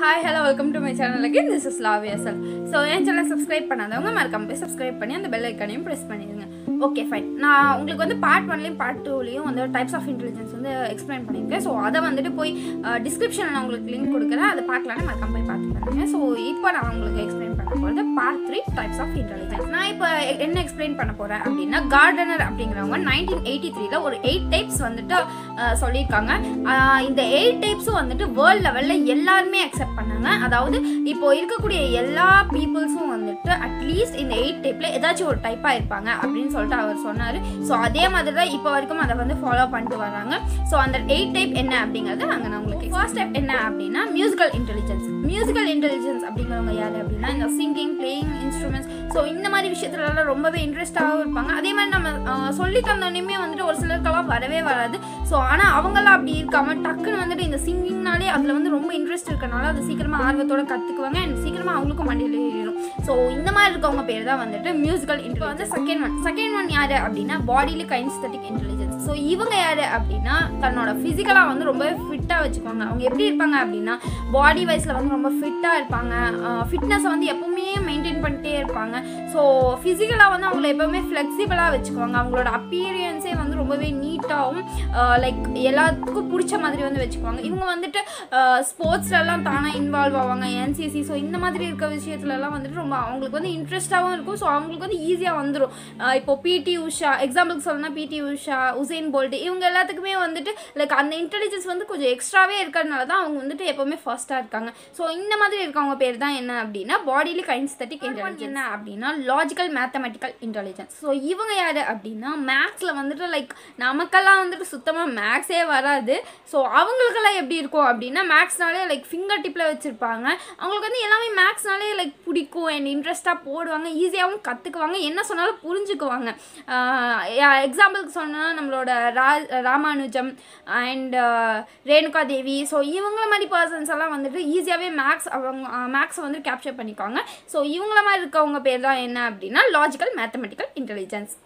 hi hello welcome to my channel again this is love yourself so என் channel subscribe பண்ணாதவங்க மறக்காம போய் subscribe பண்ணி அந்த பெல் ஐக்கானையும் ப்ரெஸ் பண்ணிடுங்க ஓகே ஃபைன் நான் உங்களுக்கு வந்து பார்ட் ஒன்லையும் பார்ட் டூலையும் வந்து டைப்ஸ் ஆஃப் இன்டெலிஜென்ஸ் வந்து எக்ஸ்பிளைன் பண்ணியிருக்கேன் ஸோ அதை வந்துட்டு போய் டிஸ்கிரிப்ஷனில் நான் உங்களுக்கு லிங்க் கொடுக்குறேன் அதை பார்க்கலான்னு மறக்காம போய் பார்த்து பாருங்க ஸோ இப்போ நான் உங்களுக்கு எக்ஸ்பிளைன் பண்ண போகிறது part three types of intelligence நான் இப்போ என்ன எக்ஸ்பிளைன் பண்ண போகிறேன் அப்படின்னா கார்டனர் அப்படிங்கிறவங்க நைன்டீன் எயிட்டி த்ரீல ஒரு எயிட் டைப்ஸ் வந்துட்டு அஹ், சொல்லியிருக்காங்க அஹ், இந்த எயிட் டைப்ஸும் வந்துட்டு வேர்ல்ட் லெவலில் எல்லாருமே அக்செப்ட் பண்ணாங்க அதாவது இப்போ இருக்கக்கூடிய எல்லா பீப்புள்ஸும் வந்துட்டு அட்லீஸ்ட் இந்த எயிட் டைப்ல ஏதாச்சும் ஒரு டைப்பாக இருப்பாங்க அப்படின்னு சொல்லிட்டு அவர் சொன்னார் ஸோ அதே மாதிரி தான் இப்போ வரைக்கும் அதை வந்து ஃபாலோ பண்ணிட்டு வராங்க ஸோ அந்த எயிட் டைப் என்ன அப்படிங்கிறது நாங்கள் நான் உங்களுக்கு ஃபர்ஸ்ட் டைப் என்ன அப்படின்னா மியூசிக்கல் இன்டெலிஜென்ஸ் மியூசிக்கல் இன்டெலிஜென்ஸ் அப்படிங்கிறவங்க யார் அப்படின்னா இந்த சிங்கிங் பிளேயிங் இன்ஸ்ட்ருமெண்ட்ஸ் ஸோ இந்த மாதிரி விஷயத்துலலாம் ரொம்பவே இன்ட்ரெஸ்டாகவும் இருப்பாங்க அதே மாதிரி நம்ம ஆஹ், சொல்லி தந்தோடனே வந்துட்டு ஒரு சிலருக்கெல்லாம் வரவே வராது ஸோ ஆனால் அவங்களாம் அப்படி இருக்காம டக்குன்னு வந்துட்டு இந்த சிங்கிங்னாலே அதில் வந்து ரொம்ப இன்ட்ரெஸ்ட் இருக்கனால அதை சீக்கிரமாக ஆர்வத்தோட கற்றுக்குவாங்க அண்ட் சீக்கிரமாக அவங்களுக்கும் மண்டியில் ஏறிடும் ஸோ இந்த மாதிரி இருக்கவங்க பேர் தான் வந்துட்டு மியூசிக்கல் இப்போ வந்து செகண்ட் ஒன் செகண்ட் ஒன் யார் அப்படின்னா பாடியில கைன்ஸ்தட்டிக் இன்டெலிஜென்ஸ் ஸோ இவங்க யார் அப்படின்னா தன்னோட ஃபிசிக்கலாக வந்து ரொம்ப ஃபிட்டாக வச்சுக்குவாங்க அவங்க எப்படி இருப்பாங்க அப்படின்னா பாடி வைஸில் வந்து ரொம்ப ஃபிட்டாக இருப்பாங்க ஃபிட்னஸை வந்து எப்பவுமே மெயின்டைன் பண்ணிட்டே இருப்பாங்க ஸோ ஃபிசிக்கலாக வந்து அவங்கள எப்பவுமே ஃப்ளெக்சிபிளாக வச்சுக்குவாங்க அவங்களோட அப்பீரியன்ஸே வந்து ரொம்பவே நீட்டாகவும் லைக் எல்லாத்துக்கும் பிடிச்ச மாதிரி வந்து வச்சுக்குவாங்க இவங்க வந்துட்டு ஸ்போர்ட்ஸ்லலாம் தானாக இன்வால்வ் ஆவாங்க என்சிசி ஸோ இந்த மாதிரி இருக்க விஷயத்துலலாம் வந்துட்டு ரொம்ப அவங்களுக்கு வந்து இன்ட்ரெஸ்ட்டாகவும் இருக்கும் ஸோ அவங்களுக்கு வந்து ஈஸியாக வந்துடும் இப்போ பிடி உஷா எக்ஸாம்பிளுக்கு சொல்லணும்னா பிடி உஷா உசேன் போல்ட் இவங்க எல்லாத்துக்குமே வந்துட்டு லைக் அந்த இன்டெலிஜென்ஸ் வந்து கொஞ்சம் எக்ஸ்ட்ராவே இருக்கிறதுனால தான் அவங்க வந்துட்டு எப்பவுமே ஃபர்ஸ்ட்டாக இருக்காங்க ஸோ இந்த மாதிரி இருக்கவங்க பேர் தான் என்ன அப்படின்னா பாடியில கைன்ஸ்தட்டிக் இன்டெலிஜென்ஸ் என்ன அப்படின்னா லாஜிக்கல் மேத்தமெட்டிக்கல் இன்டெலிஜென்ஸ் ஸோ இவங்க யார் அப்படின்னா மேக்ஸில் வந்துட்டு லைக் நமக்கெல்லாம் வந்துட்டு சுத்தமாக மேக்ஸே வராது ஸோ அவங்களுக்கெல்லாம் எப்படி இருக்கும் அப்படின்னா மேக்ஸ்னாலே லைக் ஃபிங்கர் டிப்பில் வச்சுருப்பாங்க அவங்களுக்கு வந்து எல்லாமே மேக்ஸ்னாலே லைக் பிடிக்கும் அண்ட் இன்ட்ரெஸ்ட்டாக போடுவாங்க ஈஸியாகவும் கற்றுக்குவாங்க என்ன சொன்னாலும் புரிஞ்சுக்குவாங்க எக்ஸாம்பிளுக்கு சொன்னால் நம்மளோட ரா ராமானுஜம் அண்ட் ரேணுகா தேவி ஸோ இவங்கள மாதிரி பர்சன்ஸ் எல்லாம் வந்துட்டு ஈஸியாகவே மேக்ஸ் அவங்க மேக்ஸை வந்து கேப்சர் பண்ணிக்குவாங்க ஸோ இவங்கள மாதிரி இருக்கவங்க பேர் தான் என்ன அப்படின்னா logical mathematical intelligence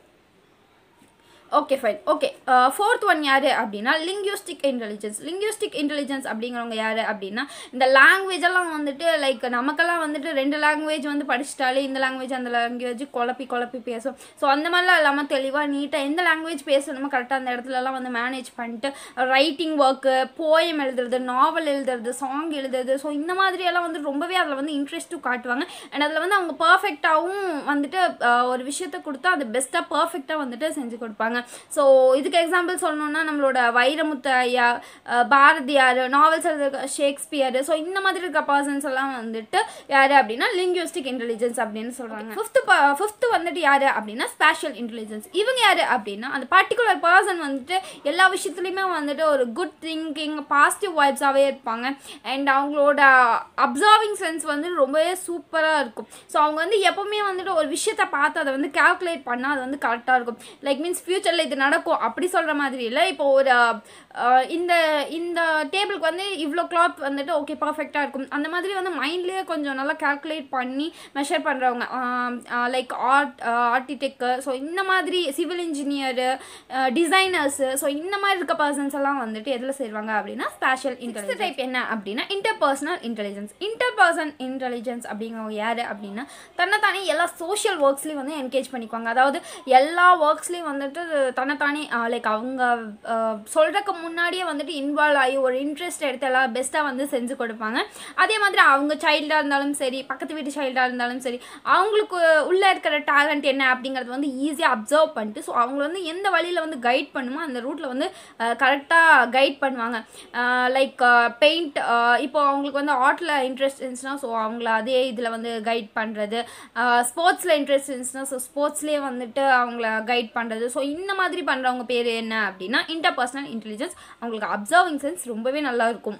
okay fine okay fourth one யார் அப்படின்னா லிங்க்யூஸ்டிக் இன்டெலிஜென்ஸ் லிங்க்யூஸ்டிக் இன்டெலிஜென்ஸ் அப்படிங்கிறவங்க யார் அப்படின்னா இந்த லாங்குவேஜ் எல்லாம் வந்துட்டு லைக் நமக்கெல்லாம் வந்துட்டு ரெண்டு லாங்குவேஜ் வந்து படிச்சிட்டாலே இந்த லாங்குவேஜ் அந்த லாங்குவேஜ் குழப்பி குழப்பி பேசும் ஸோ அந்த மாதிரிலாம் இல்லாமல் தெளிவாக நீட்டாக எந்த லாங்குவேஜ் பேசணுமோ கரெக்டாக அந்த இடத்துலலாம் வந்து மேனேஜ் பண்ணிட்டு ரைட்டிங் ஒர்க்கு போயம் எழுதுறது நாவல் எழுதுறது சாங் எழுதுறது ஸோ இந்த மாதிரியெல்லாம் வந்து ரொம்பவே அதில் வந்து இன்ட்ரெஸ்ட்டும் காட்டுவாங்க அண்ட் அதில் வந்து அவங்க பர்ஃபெக்டாகவும் வந்துட்டு அஹ், ஒரு விஷயத்த கொடுத்தா அது பெஸ்ட்டாக பர்ஃபெக்டாக வந்துட்டு செஞ்சு கொடுப்பாங்க ஸோ இதுக்கு எக்ஸாம்பிள் சொல்லணும்னா நம்மளோட வைரமுத்து ஐயா அஹ், பாரதியார் நாவல்ஸ் எழுதுற ஷேக்ஸ்பியர் ஸோ இந்த மாதிரி இருக்க பர்சன்ஸ் எல்லாம் வந்துட்டு யார் அப்படின்னா லிங்க்யூஸ்டிக் இன்டெலிஜென்ஸ் அப்படின்னு சொல்கிறாங்க ஃபிஃப்த்து ஃபிஃப்த்து வந்துட்டு யார் அப்படின்னா ஸ்பேஷியல் இன்டெலிஜென்ஸ் இவங்க யார் அப்படின்னா அந்த பர்டிகுலர் பர்சன் வந்துட்டு எல்லா விஷயத்துலையுமே வந்துட்டு ஒரு குட் திங்கிங் பாசிட்டிவ் வைப்ஸாகவே இருப்பாங்க அண்ட் அவங்களோட அப்சர்விங் சென்ஸ் வந்து ரொம்பவே சூப்பராக இருக்கும் ஸோ அவங்க வந்து எப்பவுமே வந்துட்டு ஒரு விஷயத்தை பார்த்து அதை வந்து கால்குலேட் பண்ணால் அது வந்து கரெக்டாக இருக்கும் லைக் மீன்ஸ் ஃப்யூச்சரில் இது நடக்கும் அப்படி சொல்கிற மாதிரி இல்லை இப்போ ஒரு அஹ், இந்த இந்த டேபிளுக்கு வந்து இவ்வளோ கிளாத் வந்துட்டு ஓகே பர்ஃபெக்டாக இருக்கும் அந்த மாதிரி வந்து மைண்ட்லேயே கொஞ்சம் நல்லா கால்குலேட் பண்ணி மெஷர் பண்ணுறவங்க லைக் ஆர்ட் ஆர்கிடெக்ட் ஸோ இந்த மாதிரி சிவில் இன்ஜினியரு டிசைனர்ஸு ஸோ இந்த மாதிரி இருக்க பர்சன்ஸ் எல்லாம் வந்துட்டு எதில் சேருவாங்க அப்படின்னா ஸ்பேஷியல் இன்டெலிஜென்ஸ் டைப் என்ன அப்படின்னா இன்டர்பர்சனல் இன்டெலிஜென்ஸ் இன்டர்பர்சன் இன்டெலிஜென்ஸ் அப்படிங்கிறவங்க யார் அப்படின்னா தன்னைத்தானே எல்லா சோஷியல் ஒர்க்ஸ்லேயும் வந்து என்கேஜ் பண்ணிக்குவாங்க அதாவது எல்லா ஒர்க்ஸ்லேயும் வந்துட்டு தன்னைத்தானே லைக் அவங்க சொல்கிறக்கு முன்னாடியே வந்துட்டு இன்வால்வ் ஆகி ஒரு இன்ட்ரெஸ்ட் எடுத்து எல்லாம் பெஸ்ட்டாக வந்து செஞ்சு கொடுப்பாங்க அதே மாதிரி அவங்க சைல்டாக இருந்தாலும் சரி பக்கத்து வீட்டு சைல்டாக இருந்தாலும் சரி அவங்களுக்கு உள்ளே இருக்கிற டேலண்ட் என்ன அப்படிங்கிறது வந்து ஈஸியாக அப்சர்வ் பண்ணிட்டு ஸோ அவங்கள வந்து எந்த வழியில் வந்து கைட் பண்ணுமோ அந்த ரூட்டில் வந்து கரெக்டாக கைட் பண்ணுவாங்க லைக் பெயிண்ட் இப்போ அவங்களுக்கு வந்து ஆர்ட்டில் இன்ட்ரெஸ்ட் இருந்துச்சுன்னா ஸோ அவங்கள அதே இதில் வந்து கைட் பண்ணுறது ஸ்போர்ட்ஸில் இன்ட்ரெஸ்ட் இருந்துச்சுன்னா ஸோ ஸ்போர்ட்ஸ்லேயே வந்துட்டு அவங்கள கைட் பண்ணுறது ஸோ இந்த மாதிரி பண்ணுறவங்க பேர் என்ன அப்படின்னா இன்டர்பர்சனல் இன்டெலிஜென்ஸ் அவங்களுக்கு அப்சர்விங் சென்ஸ் ரொம்பவே நல்லா இருக்கும்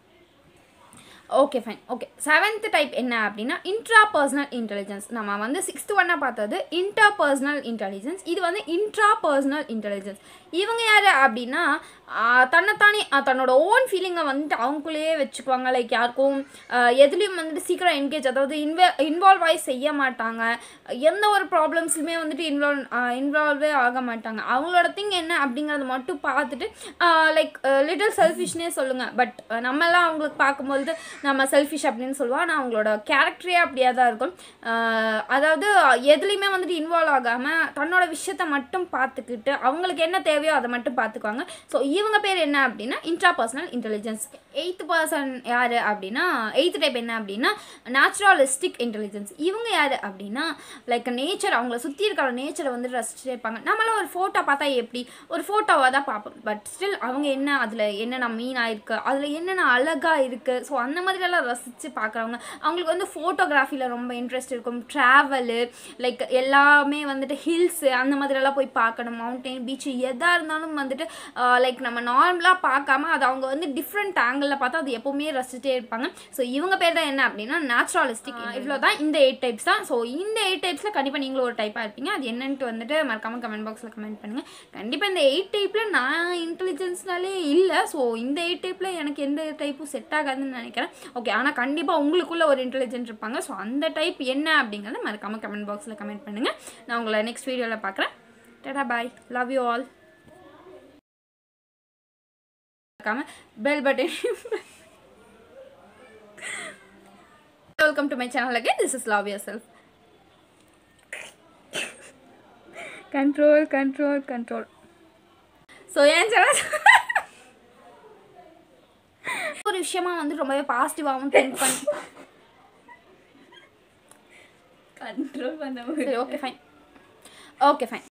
okay fine okay seventh type என்ன அப்படின்னா இன்ட்ரா பர்சனல் இன்டெலிஜென்ஸ் நம்ம வந்து சிக்ஸ்த் ஒன்னாக பார்த்தது இன்டர் பர்சனல் இன்டெலிஜென்ஸ் இது வந்து இன்ட்ரா பர்சனல் இன்டெலிஜென்ஸ் இவங்க யார் அப்படின்னா ஆஹ், தன்னைத்தானே ஆஹ், தன்னோட ஓன் ஃபீலிங்கை வந்துட்டு அவங்களுக்குள்ளேயே வச்சுக்குவாங்க லைக் யாருக்கும் ஆஹ், எதுலேயும் வந்துட்டு சீக்கிரம் என்கேஜ் அதாவது இன்வே இன்வால்வ் ஆகி செய்ய மாட்டாங்க எந்த ஒரு ப்ராப்ளம்ஸ்லையுமே வந்துட்டு இன்வால்வ் இன்வால்வே ஆக மாட்டாங்க அவங்களோட திங் என்ன அப்படிங்கிறத மட்டும் பார்த்துட்டு லைக் லிட்டில் செல்ஃபிஷ்னே சொல்லுங்கள் பட் நம்ம எல்லாம் அவங்களுக்கு பார்க்கும்போது நம்ம செல்ஃபிஷ் அப்படின்னு சொல்லுவோம் ஆனால் அவங்களோட கேரக்டரே அப்படியே தான் இருக்கும் ஆஹ் அதாவது எதுலேயுமே வந்துட்டு இன்வால்வ் ஆகாமல் தன்னோட விஷயத்த மட்டும் பார்த்துக்கிட்டு அவங்களுக்கு என்ன தேவையோ அதை மட்டும் பார்த்துக்குவாங்க ஸோ இவங்க பேர் என்ன அப்படின்னா இன்ட்ராபர்சனல் இன்டெலிஜென்ஸ் எயித்து பர்சன் யார் அப்படின்னா எயித்து டைப் என்ன அப்படின்னா நேச்சுரலிஸ்டிக் இன்டெலிஜென்ஸ் இவங்க யார் அப்படின்னா லைக் நேச்சர் அவங்கள சுற்றி இருக்கிற நேச்சரை வந்து ரசிச்சுட்டே இருப்பாங்க நம்மளாம் ஒரு ஃபோட்டோ பார்த்தா எப்படி ஒரு ஃபோட்டோவாக தான் பார்ப்போம் பட் ஸ்டில் அவங்க என்ன அதில் என்னென்ன மீன் ஆயிருக்கு அதில் என்னென்ன அழகாக இருக்குது ஸோ அந்த மாதிரியெல்லாம் ரசித்து பார்க்குறவங்க அவங்களுக்கு வந்து ஃபோட்டோகிராஃபியில் ரொம்ப இன்ட்ரெஸ்ட் இருக்கும் ட்ராவலு லைக் எல்லாமே வந்துட்டு ஹில்ஸு அந்த மாதிரியெல்லாம் போய் பார்க்கணும் மவுண்டைன் பீச்சு எதாக இருந்தாலும் வந்துட்டு லைக் நம்ம நார்மலாக பார்க்காம அது அவங்க வந்து டிஃப்ரெண்ட் ஆங்கிளில் பார்த்தா அது எப்போவுமே ரசிச்சுட்டே இருப்பாங்க ஸோ இவங்க பேர் தான் என்ன அப்படின்னா நேச்சுரலிஸ்டிக் இவ்வளோ தான் இந்த எயிட் டைப்ஸ் தான் ஸோ இந்த எயிட் டைப்ஸில் கண்டிப்பாக நீங்களும் ஒரு டைப்பாக இருப்பீங்க அது என்னன்ட்டு வந்துட்டு மறக்காம கமெண்ட் பாக்ஸில் கமெண்ட் பண்ணுங்கள் கண்டிப்பாக இந்த எயிட் டைப்பில் நான் இன்டெலிஜென்ஸ்னாலே இல்லை ஸோ இந்த எயிட் டைப்பில் எனக்கு எந்த டைப்பும் செட் ஆகாதுன்னு நினைக்கிறேன் ஓகே ஆனால் கண்டிப்பாக உங்களுக்குள்ள ஒரு இன்டெலிஜென்ட் இருப்பாங்க ஸோ அந்த டைப் என்ன அப்படிங்கிறத மறக்காம கமெண்ட் பாக்ஸில் கமெண்ட் பண்ணுங்கள் நான் உங்களை நெக்ஸ்ட் வீடியோவில் பார்க்குறேன் tata bye love you all மறக்காம bell button welcome to my channel again this is love yourself control control control so ஏன் சேனல் ஒரு விஷயமா வந்து ரொம்பவே பாசிட்டிவாகவும் திங்க் பண்ணி கண்ட்ரோல் பண்ண சரி ஓகே ஃபைன் ஓகே ஃபைன்